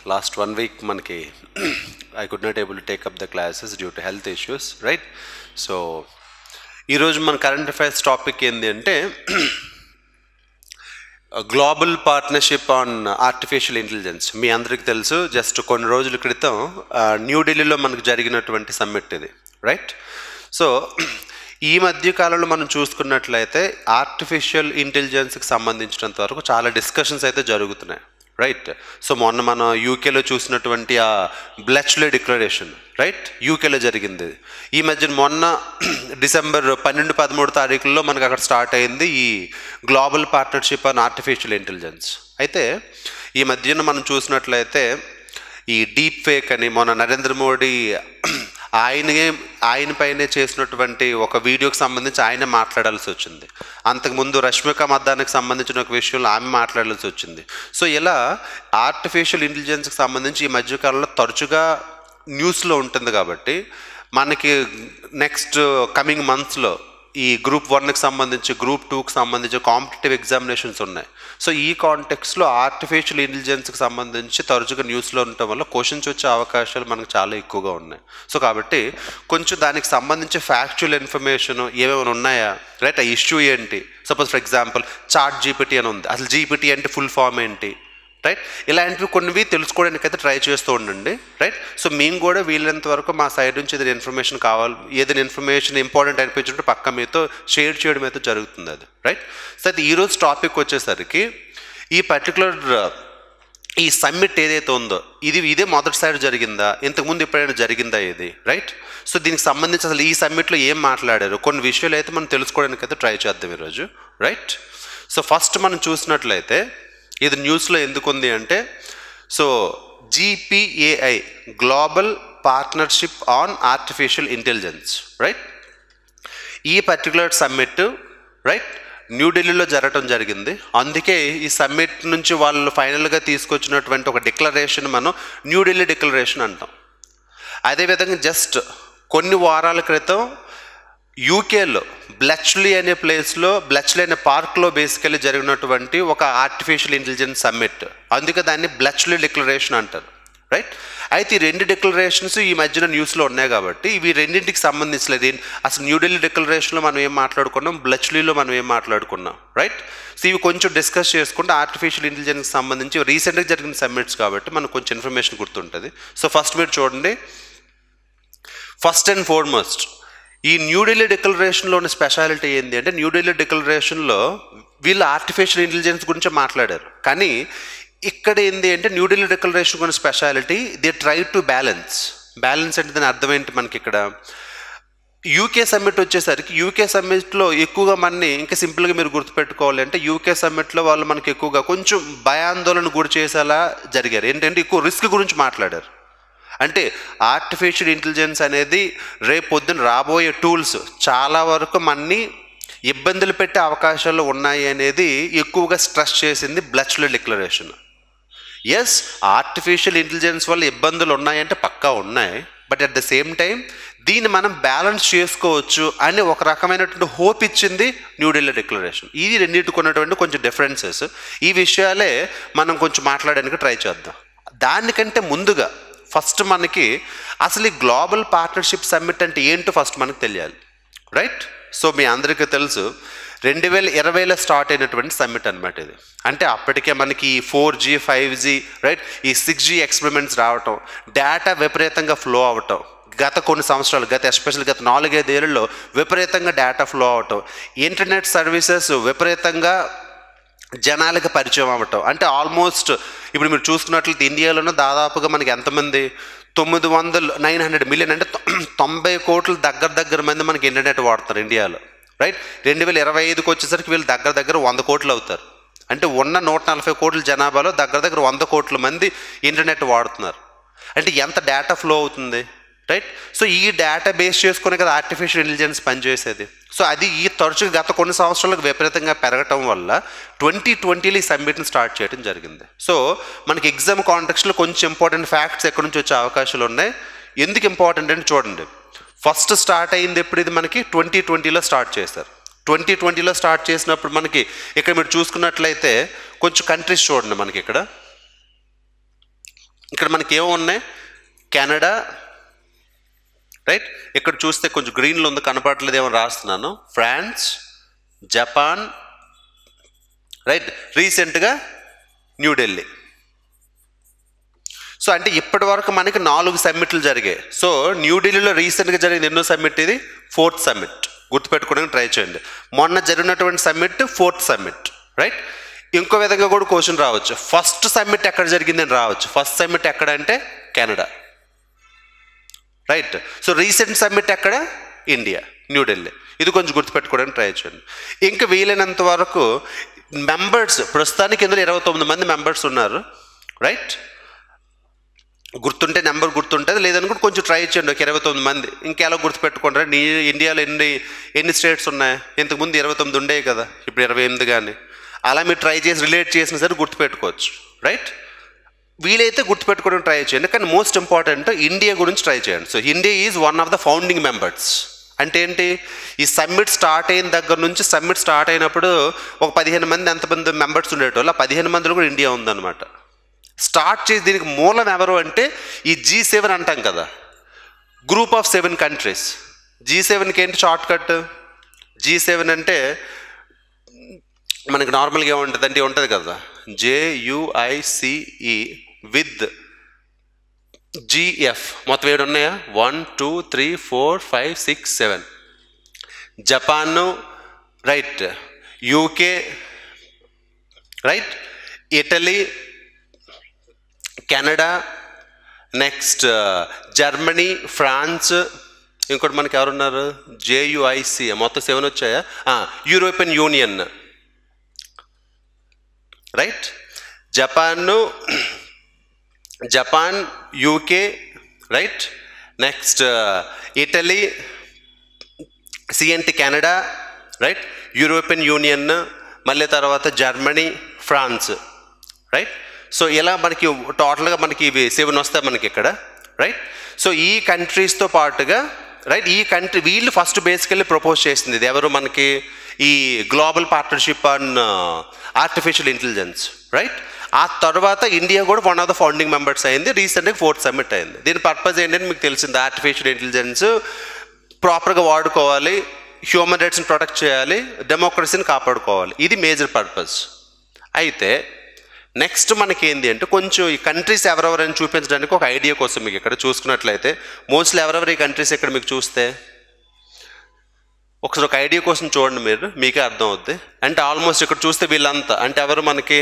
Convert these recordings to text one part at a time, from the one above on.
last one week మనకి I could not able to take up the classes due to health issues right so ఈరోజు మన current affairs topic ఏంటి అంటే global partnership on artificial intelligence మీ అందరికీ తెలుసు just కొన్ని రోజుల క్రితం న్యూఢిల్లీలో మనకు జరిగినటువంటి సమ్మిట్ ఇది రైట్ సో ఈ మధ్య కాలంలో మనం చూసుకున్నట్లయితే ఆర్టిఫిషియల్ ఇంటెలిజెన్స్కి సంబంధించినంత వరకు చాలా డిస్కషన్స్ అయితే జరుగుతున్నాయి రైట్ సో మొన్న మనం యూకేలో చూసినటువంటి ఆ బ్లెచ్లే డిక్లరేషన్ రైట్ యూకేలో జరిగింది ఈ మధ్యన మొన్న డిసెంబర్ పన్నెండు పదమూడు తారీఖుల్లో మనకు అక్కడ స్టార్ట్ అయింది ఈ global partnership on artificial intelligence అయితే ఈ మధ్యన మనం చూసినట్లయితే ఈ డీప్ ఫేక్ అని మొన్న నరేంద్ర మోడీ ఆయనే ఆయన పైనే చేసినటువంటి ఒక వీడియోకి సంబంధించి ఆయన మాట్లాడాల్సి వచ్చింది అంతకుముందు రష్మిక మద్దానికి సంబంధించిన ఒక విషయంలో ఆమె మాట్లాడాల్సి వచ్చింది సో ఇలా ఆర్టిఫిషియల్ ఇంటెలిజెన్స్కి సంబంధించి ఈ మధ్యకాలంలో తరచుగా న్యూస్లో ఉంటుంది కాబట్టి మనకి నెక్స్ట్ కమింగ్ మంత్స్లో ఈ గ్రూప్ వన్కి సంబంధించి గ్రూప్ టూకి సంబంధించి కాంపిటేటివ్ ఎగ్జామినేషన్స్ ఉన్నాయి సో ఈ కాంటెక్స్లో ఆర్టిఫిషియల్ ఇంటెలిజెన్స్కి సంబంధించి తరచుగా న్యూస్లో ఉండటం వల్ల క్వశ్చన్స్ వచ్చే అవకాశాలు మనకు చాలా ఎక్కువగా ఉన్నాయి సో కాబట్టి కొంచెం దానికి సంబంధించి ఫ్యాక్చువల్ ఇన్ఫర్మేషన్ ఏమేమైనా ఉన్నాయా రైట్ ఆ ఇష్యూ ఏంటి suppose for example ChatGPT అని ఉంది అసలు జీపీటీ అంటే ఫుల్ ఫామ్ ఏంటి రైట్ ఇలాంటివి కొన్నివి తెలుసుకోవడానికి అయితే ట్రై చేస్తూ ఉండండి రైట్ సో మేము కూడా వీలైనంత వరకు మా సైడ్ నుంచి ఏదైనా ఇన్ఫర్మేషన్ కావాలి ఏదైనా ఇన్ఫర్మేషన్ ఇంపార్టెంట్ అనిపించుంటే పక్క మీతో షేర్ చేయడం అయితే జరుగుతుంది అది రైట్ సో అయితే ఈరోజు టాపిక్ వచ్చేసరికి ఈ పర్టికులర్ ఈ సమ్మిట్ ఏదైతే ఉందో ఇది ఇదే మొదటిసారి జరిగిందా ఇంతకుముందు ఎప్పుడైనా జరిగిందా ఇది రైట్ సో దీనికి సంబంధించి అసలు ఈ సమ్మిట్లో ఏం మాట్లాడారు కొన్ని విషయాలు అయితే మనం తెలుసుకోవడానికి అయితే ట్రై చేద్దాం ఈరోజు రైట్ సో ఫస్ట్ మనం చూసినట్లయితే ఇది న్యూస్లో ఎందుకు ఉంది అంటే so GPAI global partnership on artificial intelligence right ఈ పర్టికులర్ సమ్మిట్ రైట్ న్యూఢిల్లీలో జరగటం జరిగింది అందుకే ఈ సమ్మిట్ నుంచి వాళ్ళు ఫైనల్గా తీసుకొచ్చినటువంటి ఒక డిక్లరేషన్ మనం న్యూఢిల్లీ డిక్లరేషన్ అంటాం అదేవిధంగా జస్ట్ కొన్ని వారాల క్రితం యూకేలో బ్లచ్లీ అనే ప్లేస్లో బ్లచ్లీ అనే పార్క్లో బేసికలీ జరిగినటువంటి ఒక ఆర్టిఫిషియల్ ఇంటెలిజెన్స్ సమ్మిట్ అందుకే దాన్ని బ్లచ్లీ డిక్లరేషన్ అంటారు రైట్ అయితే ఈ రెండు డిక్లరేషన్స్ ఈ మధ్యన న్యూస్లో ఉన్నాయి కాబట్టి ఇవి రెండింటికి సంబంధించలేదు అసలు న్యూఢిల్లీ డిక్లరేషన్లో మనం ఏం మాట్లాడుకున్నాం బ్లచ్లీలో మనం ఏం మాట్లాడుకున్నాం రైట్ సో ఇవి కొంచెం డిస్కస్ చేసుకుంటే ఆర్టిఫిషియల్ ఇంటెలిజెన్స్కి సంబంధించి రీసెంట్గా జరిగిన సమ్మిట్స్ కాబట్టి మనకు కొంచెం ఇన్ఫర్మేషన్ గుర్తుంటుంది సో ఫస్ట్ మీరు చూడండి ఫస్ట్ అండ్ ఫార్మోస్ట్ ఈ న్యూఢిల్లీ డిక్లరేషన్లో ఉన్న స్పెషాలిటీ ఏంటి అంటే న్యూఢిల్లీ డిక్లరేషన్లో వీళ్ళు ఆర్టిఫిషియల్ ఇంటెలిజెన్స్ గురించి మాట్లాడారు కానీ ఇక్కడ ఏంటి అంటే న్యూఢిల్లీ డిక్లరేషన్ కొన్ని speciality they try to balance balance అంటే దాని అర్థం ఏంటి మనకి ఇక్కడ యూకే సమ్మిట్ వచ్చేసరికి యూకే సమ్మిట్లో ఎక్కువగా మనని ఇంకా సింపుల్గా మీరు గుర్తుపెట్టుకోవాలి అంటే యూకే సమ్మిట్లో వాళ్ళు మనకి ఎక్కువగా కొంచెం భయాందోళన గురి చేసేలా జరిగారు ఏంటంటే ఎక్కువ రిస్క్ గురించి మాట్లాడారు అంటే ఆర్టిఫిషియల్ ఇంటెలిజెన్స్ అనేది రేపు పొద్దున రాబోయే టూల్స్ చాలా వరకు మనని ఇబ్బందులు పెట్టే అవకాశాలు ఉన్నాయి అనేది ఎక్కువగా స్ట్రెస్ చేసింది బ్లచ్లో డిక్లరేషన్ ఎస్ ఆర్టిఫిషియల్ ఇంటెలిజెన్స్ వల్ల ఇబ్బందులు ఉన్నాయంటే పక్కా ఉన్నాయి but at the same time దీన్ని మనం బ్యాలెన్స్ చేసుకోవచ్చు అని ఒక రకమైనటువంటి హోప్ ఇచ్చింది న్యూఢిల్లీ డిక్లరేషన్ ఇది రెండింటికి ఉన్నటువంటి కొంచెం డిఫరెన్సెస్ ఈ విషయాలే మనం కొంచెం మాట్లాడడానికి ట్రై చేద్దాం దానికంటే ముందుగా ఫస్ట్ మనకి అసలు ఈ గ్లోబల్ పార్ట్నర్షిప్ సమ్మిట్ అంటే ఏంటో ఫస్ట్ మనకు తెలియాలి రైట్ సో మీ అందరికీ తెలుసు రెండు వేల ఇరవైలో స్టార్ట్ అయినటువంటి సమ్మిట్ అనమాట ఇది అంటే అప్పటికే మనకి ఈ four G five G right ఈ సిక్స్ జీ ఎక్స్పెరిమెంట్స్ రావటం డేటా విపరీతంగా ఫ్లో అవటం గత కొన్ని సంవత్సరాలు గత ఎస్పెషల్ గత నాలుగైదేళ్లలో విపరీతంగా డేటా ఫ్లో అవటం ఇంటర్నెట్ సర్వీసెస్ విపరీతంగా జనాలకు పరిచయం అవ్వటం అంటే ఆల్మోస్ట్ ఇప్పుడు మీరు చూసుకున్నట్లయితే ఇండియాలోనూ దాదాపుగా మనకి ఎంతమంది తొమ్మిది వందలు నైన్ హండ్రెడ్ మిలియన్ అంటే తొంభై కోట్ల దగ్గర దగ్గర మంది మనకి ఇంటర్నెట్ వాడుతారు ఇండియాలో రైట్ రెండు వేల ఇరవై ఐదుకి వచ్చేసరికి వీళ్ళు దగ్గర దగ్గర వంద కోట్లు అవుతారు అంటే ఉన్న నూట నలభై కోట్ల జనాభాలో దగ్గర దగ్గర వంద కోట్ల మంది ఇంటర్నెట్ వాడుతున్నారు అంటే ఎంత డేటా ఫ్లో అవుతుంది రైట్ సో ఈ డేటా బేస్ చేసుకునే కదా ఆర్టిఫిషియల్ ఇంటెలిజెన్స్ పనిచేసేది సో అది ఈ తరచుగా గత కొన్ని సంవత్సరాలకు విపరీతంగా పెరగటం వల్ల ట్వంటీ ట్వంటీలో ఈ సబ్మిట్ని స్టార్ట్ చేయడం జరిగింది సో మనకి ఎగ్జామ్ కాంటెక్స్లో కొంచెం ఇంపార్టెంట్ ఫ్యాక్ట్స్ ఎక్కడి నుంచి వచ్చే అవకాశాలు ఉన్నాయి ఎందుకు ఇంపార్టెంట్ అంటే చూడండి ఫస్ట్ స్టార్ట్ అయింది ఎప్పుడు ఇది మనకి ట్వంటీ ట్వంటీలో స్టార్ట్ చేశారు ట్వంటీ ట్వంటీలో స్టార్ట్ చేసినప్పుడు మనకి ఇక్కడ మీరు చూసుకున్నట్లయితే కొంచెం కంట్రీస్ చూడండి మనకి ఇక్కడ ఇక్కడ మనకి ఏమో ఉన్నాయి కెనడా రైట్ ఇక్కడ చూస్తే కొంచెం గ్రీన్లో ఉంది కనపడట్లేదు ఏమో రాస్తున్నాను ఫ్రాన్స్ జపాన్ రైట్ రీసెంట్గా న్యూఢిల్లీ సో అంటే ఇప్పటి వరకు మనకి నాలుగు సమ్మిట్లు జరిగాయి సో న్యూఢిల్లీలో రీసెంట్గా జరిగింది ఎన్నో సమ్మిట్ ఇది ఫోర్త్ సమ్మిట్ గుర్తుపెట్టుకోవడానికి ట్రై చేయండి మొన్న జరిగినటువంటి సమ్మిట్ ఫోర్త్ సమ్మిట్ రైట్ ఇంకో విధంగా కూడా క్వశ్చన్ రావచ్చు ఫస్ట్ సమ్మిట్ ఎక్కడ జరిగిందని రావచ్చు ఫస్ట్ సమ్మిట్ ఎక్కడ అంటే Canada right so recent summit ఎక్కడ ఇండియా న్యూఢిల్లీ ఇది కొంచెం గుర్తుపెట్టుకోవడానికి ట్రై చేయండి ఇంకా వీలైనంత వరకు మెంబర్స్ ప్రస్తుతానికి ఇందులో ఇరవై తొమ్మిది మంది మెంబర్స్ ఉన్నారు రైట్ గుర్తుంటే నెంబర్ గుర్తుంటుంది లేదనుకుంటే కొంచెం ట్రై చేయండి ఒక ఇరవై తొమ్మిది మంది ఇంకెలా గుర్తుపెట్టుకుంటారా నీ ఇండియాలో ఎన్ని ఎన్ని స్టేట్స్ ఉన్నాయి ఇంతకుముందు ఇరవై తొమ్మిది ఉండేవి కదా ఇప్పుడు ఇరవై ఎనిమిది కానీ అలా మీరు ట్రై చేసి రిలేట్ చేసిన సరే గుర్తుపెట్టుకోవచ్చు రైట్ వీలైతే గుర్తుపెట్టుకోవడం ట్రై చేయండి కానీ మోస్ట్ ఇంపార్టెంట్ ఇండియా గురించి ట్రై చేయండి so India is one of the founding members అంటే ఏంటి ఈ సమ్మిట్ స్టార్ట్ అయిన దగ్గర నుంచి సమ్మిట్ స్టార్ట్ అయినప్పుడు ఒక పదిహేను మంది ఎంతమంది మెంబర్స్ ఉండేటోళ్ళు ఆ పదిహేను మందిలో కూడా ఇండియా ఉందన్నమాట స్టార్ట్ చేసి దీనికి మూలం ఎవరు అంటే ఈ జీ సెవెన్ అంటాం కదా group of seven countries G సెవెన్కి ఏంటి షార్ట్ కట్ జీ సెవెన్ అంటే మనకి నార్మల్గా ఏముంటుంది అంటే ఉంటుంది కదా జేయుఐసిఈ విత్ జిఎఫ్ మొత్తం ఏడు ఉన్నాయా one two three four five six seven Japan right UK right Italy Canada next Germany France ఇంకోటి మనకి ఎవరున్నారు జేయుఐసి మొత్తం సెవెన్ వచ్చాయా European Union right Japan Japan UK right next Italy సిఎన్టి కెనడా రైట్ యూరోపియన్ యూనియన్ మళ్ళీ తర్వాత జర్మనీ ఫ్రాన్స్ రైట్ సో ఇలా మనకి టోటల్గా మనకి ఇవి సెవెన్ వస్తాయి మనకి ఇక్కడ రైట్ సో ఈ కంట్రీస్తో పాటుగా రైట్ ఈ కంట్రీ వీళ్ళు ఫస్ట్ బేసికల్లీ ప్రపోజ్ చేసింది ఇది ఎవరు మనకి ఈ global partnership on artificial intelligence right ఆ తర్వాత ఇండియా కూడా one of the founding members అయింది రీసెంట్గా ఫోర్త్ సమ్మిట్ అయింది దీని పర్పస్ ఏంటంటే మీకు తెలిసింది ఆర్టిఫిషియల్ ఇంటెలిజెన్స్ ప్రాపర్గా వాడుకోవాలి హ్యూమన్ రైట్స్ని ప్రొటెక్ట్ చేయాలి డెమోక్రసీని కాపాడుకోవాలి ఇది మేజర్ పర్పస్ అయితే నెక్స్ట్ మనకి ఏంటి అంటే కొంచెం ఈ కంట్రీస్ ఎవరెవరని చూపించడానికి ఒక ఐడియా కోసం మీకు ఇక్కడ చూసుకున్నట్లయితే మోస్ట్లీ ఎవరెవరు ఈ కంట్రీస్ ఇక్కడ మీకు చూస్తే ఒకసారి ఒక ఐడియా కోసం చూడండి మీరు మీకే అర్థం అవుద్ది అంటే ఆల్మోస్ట్ ఇక్కడ చూస్తే వీళ్ళంతా అంటే ఎవరు మనకి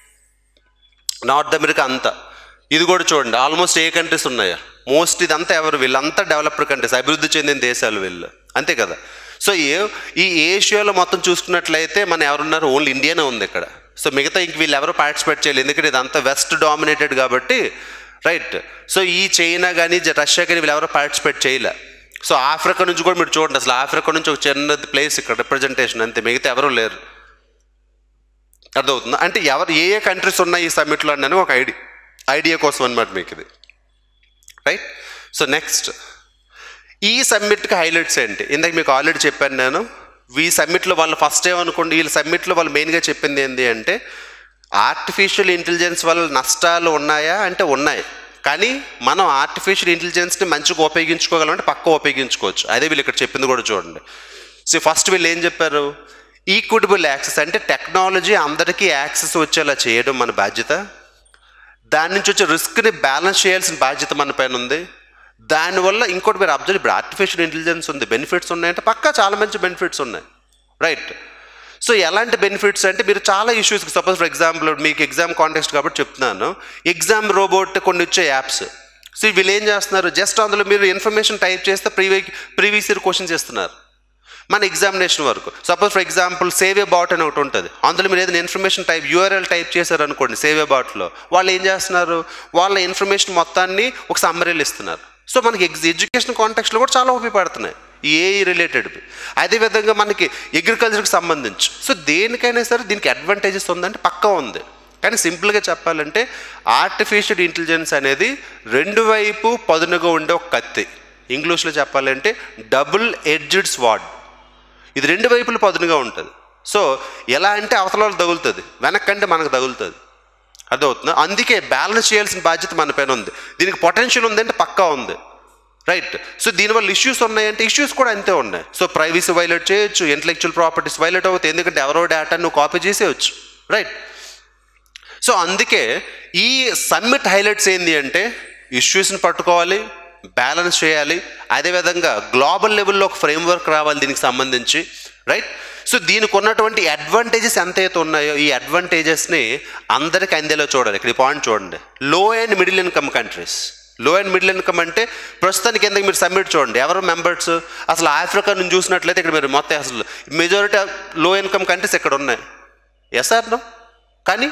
నార్త్ అమెరికా అంతా ఇది కూడా చూడండి ఆల్మోస్ట్ ఏ కంట్రీస్ ఉన్నాయా మోస్ట్ ఇదంతా ఎవరు వీళ్ళంతా డెవలప్డ్ కంట్రీస్ అభివృద్ధి చెందిన దేశాలు వీళ్ళు అంతే కదా సో ఏ ఈ ఏషియాలో మొత్తం చూసుకున్నట్లయితే మన ఎవరున్నారు ఓన్లీ ఇండియానే ఉంది ఇక్కడ సో మిగతా ఇంక వీళ్ళు ఎవరు పార్టిసిపేట్ చేయలేదు ఎందుకంటే ఇదంతా వెస్ట్ డామినేటెడ్ కాబట్టి రైట్ సో ఈ చైనా కానీ రష్యా కానీ వీళ్ళు ఎవరు పార్టిసిపేట్ చేయలే సో ఆఫ్రికా నుంచి కూడా మీరు చూడండి అసలు ఆఫ్రికా నుంచి ఒక చిన్న ప్లేస్ ఇక్కడ రిప్రజెంటేషన్ అంతే మిగతా ఎవరు లేరు అర్థమవుతుంది అంటే ఎవరు ఏ ఏ కంట్రీస్ ఉన్నాయి ఈ సమ్మిట్లో అని ఒక ఐడియా ఐడియా కోసం అనమాట మీకు ఇది రైట్ సో నెక్స్ట్ ఈ సమ్మిట్కి హైలైట్స్ ఏంటి ఇందాక మీకు ఆల్రెడీ చెప్పాను నేను ఈ సమ్మిట్లో వాళ్ళు ఫస్ట్ ఏమనుకోండి వీళ్ళ సమ్మిట్లో వాళ్ళు మెయిన్గా చెప్పింది ఏంటి అంటే ఆర్టిఫిషియల్ ఇంటెలిజెన్స్ వల్ల నష్టాలు ఉన్నాయా అంటే ఉన్నాయి కానీ మనం ఆర్టిఫిషియల్ ఇంటెలిజెన్స్ని మంచిగా ఉపయోగించుకోగలమంటే పక్క ఉపయోగించుకోవచ్చు అదే వీళ్ళు ఇక్కడ చెప్పింది కూడా చూడండి సో ఫస్ట్ వీళ్ళు ఏం చెప్పారు ఈక్విటబుల్ యాక్సెస్ అంటే టెక్నాలజీ అందరికీ యాక్సెస్ వచ్చేలా చేయడం మన బాధ్యత దాని నుంచి వచ్చే రిస్క్ని బ్యాలెన్స్ చేయాల్సిన బాధ్యత మన పైన ఉంది దానివల్ల ఇంకోటి మీరు అబ్జర్వ్ ఇప్పుడు ఆర్టిఫిషియల్ ఇంటెలిజెన్స్ ఉంది బెనిఫిట్స్ ఉన్నాయంటే పక్కా చాలా మంచి బెనిఫిట్స్ ఉన్నాయి రైట్ సో ఎలాంటి బెనిఫిట్స్ అంటే మీరు చాలా ఇష్యూస్ సపోజ్ ఫర్ ఎగ్జాంపుల్ మీకు ఎగ్జామ్ కాంటెక్స్ట్ కాబట్టి చెప్తున్నాను ఎగ్జామ్ రోబోట్ కొన్ని వచ్చే యాప్స్ సో వీళ్ళు ఏం చేస్తున్నారు జస్ట్ అందులో మీరు ఇన్ఫర్మేషన్ టైప్ చేస్తే ప్రీవీ ప్రీవియస్ ఇయర్ క్వశ్చన్స్ ఇస్తున్నారు మన ఎగ్జామినేషన్ వరకు సపోజ్ ఫర్ ఎగ్జాంపుల్ సేవే బాట్ అని ఒకటి ఉంటుంది అందులో మీరు ఏదైనా ఇన్ఫర్మేషన్ టైప్ యూఆర్ఎల్ టైప్ చేశారు అనుకోండి సేవే బాట్లో వాళ్ళు ఏం చేస్తున్నారు వాళ్ళ ఇన్ఫర్మేషన్ మొత్తాన్ని ఒక సమ్మరీలు ఇస్తున్నారు సో మనకి ఎగ్జ్ ఎడ్యుకేషన్ కాంటెక్స్లో కూడా చాలా ఉపయోగపడుతున్నాయి ఏఐ రిలేటెడ్ అదేవిధంగా మనకి అగ్రికల్చర్కి సంబంధించి సో దేనికైనా సరే దీనికి అడ్వాంటేజెస్ ఉందంటే పక్కా ఉంది కానీ సింపుల్గా చెప్పాలంటే ఆర్టిఫిషియల్ ఇంటెలిజెన్స్ అనేది రెండు వైపు పదునుగా ఉండే ఒక కత్తి ఇంగ్లీష్లో చెప్పాలంటే డబుల్ ఎడ్జ్డ్ స్వాడ్ ఇది రెండు వైపులు పదునుగా ఉంటుంది సో ఎలా అంటే అవతల వాళ్ళు తగులుతుంది వెనక్కంటే మనకు తగులుతుంది అర్థమవుతుందా అందుకే బ్యాలెన్స్ చేయాల్సిన బాధ్యత మన పైన ఉంది దీనికి పొటెన్షియల్ ఉందంటే పక్కా ఉంది రైట్ సో దీనివల్ల ఇష్యూస్ ఉన్నాయంటే ఇష్యూస్ కూడా అంతే ఉన్నాయి సో ప్రైవసీ వైలేట్ చేయొచ్చు ఇంటలెక్చువల్ ప్రాపర్టీస్ వైలేట్ అవుతాయి ఎందుకంటే ఎవరో డేటా నువ్వు కాపీ చేసేయచ్చు రైట్ సో అందుకే ఈ సమ్మిట్ హైలైట్స్ ఏంటి అంటే ఇష్యూస్ని పట్టుకోవాలి బ్యాలెన్స్ చేయాలి అదేవిధంగా గ్లోబల్ లెవెల్లో ఒక ఫ్రేమ్వర్క్ రావాలి దీనికి సంబంధించి రైట్ సో దీనికి ఉన్నటువంటి అడ్వాంటేజెస్ ఎంతైతే ఉన్నాయో ఈ అడ్వాంటేజెస్ని అందరికి అందేలా చూడాలి ఇక్కడ ఈ పాయింట్ చూడండి low and middle income countries low and middle income అంటే ప్రస్తుతానికి ఎందుకు మీరు సబ్మిట్ చూడండి ఎవరు మెంబర్స్ అసలు ఆఫ్రికా నుంచి చూసినట్లయితే ఇక్కడ మీరు మొత్తం అసలు మెజారిటీ లో ఇన్కమ్ కంట్రీస్ ఇక్కడ ఉన్నాయి ఎస్ ఆర్ నో కానీ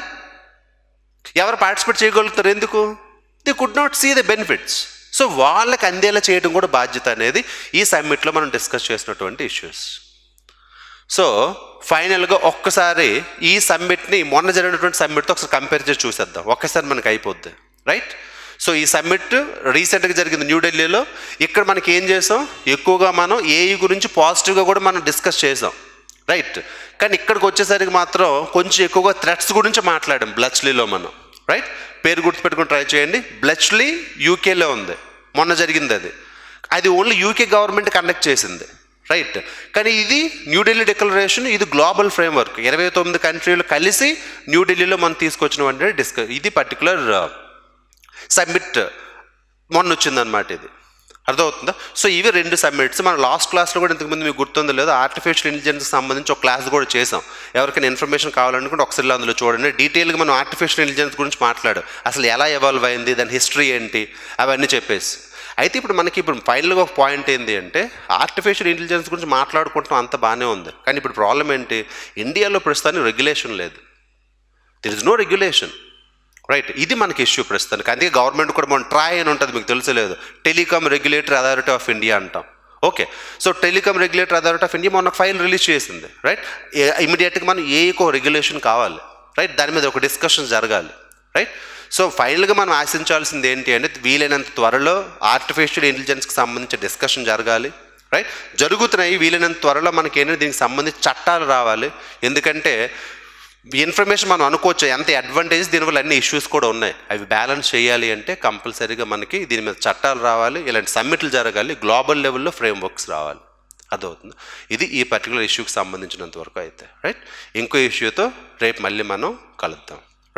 ఎవరు పార్టిసిపేట్ చేయగలుగుతారు ఎందుకు they could not see the benefits so వాళ్ళకి అందేలా చేయడం కూడా బాధ్యత అనేది ఈ సమ్మిట్లో మనం డిస్కస్ చేసినటువంటి ఇష్యూస్ సో ఫైనల్గా ఒక్కసారి ఈ సమ్మిట్ని మొన్న జరిగినటువంటి సమ్మిట్తో ఒకసారి కంపేర్ చేసి చూసేద్దాం ఒక్కసారి మనకి అయిపోద్ది రైట్ సో ఈ సమ్మిట్ రీసెంట్గా జరిగింది న్యూఢిల్లీలో ఇక్కడ మనకి ఏం చేసాం ఎక్కువగా మనం ఏఈ గురించి పాజిటివ్గా కూడా మనం డిస్కస్ చేసాం రైట్ కానీ ఇక్కడికి వచ్చేసరికి మాత్రం కొంచెం ఎక్కువగా థ్రెట్స్ గురించి మాట్లాడాం బ్లచ్లీలో మనం రైట్ పేరు గుర్తుపెట్టుకుని ట్రై చేయండి బ్లచ్లీ యూకేలో ఉంది మొన్న జరిగింది అది అది ఓన్లీ యూకే గవర్నమెంట్ కండక్ట్ చేసింది రైట్ కానీ ఇది న్యూఢిల్లీ డిక్లరేషన్ ఇది గ్లోబల్ ఫ్రేమ్వర్క్ ఇరవై తొమ్మిది కంట్రీలు కలిసి న్యూఢిల్లీలో మనం తీసుకొచ్చినటువంటి డిస్క ఇది పర్టికులర్ సబ్మిట్ మొన్న వచ్చిందనమాట ఇది అర్థమవుతుందా సో ఇవి రెండు సబ్మిట్స్ మన లాస్ట్ క్లాస్లో కూడా ఇంతకుముందు మీకు గుర్తుందో లేదో ఆర్టిఫిషియల్ ఇంటెలిజెన్స్కి సంబంధించి ఒక క్లాస్ కూడా చేసాం ఎవరికైనా ఇన్ఫర్మేషన్ కావాలనుకుంటే ఒకసారి అందులో చూడండి డీటెయిల్గా మనం ఆర్టిఫిషియల్ ఇంటెలిజెన్స్ గురించి మాట్లాడు అసలు ఎలా ఎవాల్వ్ అయింది దాని హిస్టరీ ఏంటి అవన్నీ చెప్పేసి అయితే ఇప్పుడు మనకి ఇప్పుడు ఫైనల్గా ఒక పాయింట్ ఏంటి అంటే ఆర్టిఫిషియల్ ఇంటెలిజెన్స్ గురించి మాట్లాడుకుంటాం అంత బాగానే ఉంది కానీ ఇప్పుడు ప్రాబ్లం ఏంటి ఇండియాలో ప్రస్తుతానికి రెగ్యులేషన్ లేదు there is no regulation right ఇది మనకి ఇష్యూ ప్రస్తుతానికి అందుకే గవర్నమెంట్ కూడా మనం ట్రాయ్ అని ఉంటుంది మీకు తెలుసలేదు telecom regulatory authority of India అంటాం okay so telecom regulatory authority of India మొన్న ఫైల్ రిలీజ్ చేసింది రైట్ ఇమీడియట్గా మనం ఏ రెగ్యులేషన్ కావాలి రైట్ దాని మీద ఒక డిస్కషన్ జరగాలి రైట్ సో ఫైనల్గా మనం ఆశించాల్సింది ఏంటి అంటే వీలైనంత త్వరలో ఆర్టిఫిషియల్ ఇంటెలిజెన్స్కి సంబంధించి డిస్కషన్ జరగాలి రైట్ జరుగుతున్నాయి వీలైనంత త్వరలో మనకి ఏంటంటే దీనికి సంబంధించి చట్టాలు రావాలి ఎందుకంటే ఇన్ఫర్మేషన్ మనం అనుకోవచ్చు ఎంత అడ్వాంటేజ్ దీనివల్ల అన్ని ఇష్యూస్ కూడా ఉన్నాయి అవి బ్యాలెన్స్ చేయాలి అంటే కంపల్సరీగా మనకి దీని మీద చట్టాలు రావాలి ఇలాంటి సమ్మిట్లు జరగాలి గ్లోబల్ లెవెల్లో ఫ్రేమ్ వర్క్స్ రావాలి అదవుతుంది ఇది ఈ పర్టికులర్ ఇష్యూకి సంబంధించినంత వరకు అయితే రైట్ ఇంకో ఇష్యూతో రేపు మళ్ళీ మనం కలుద్దాం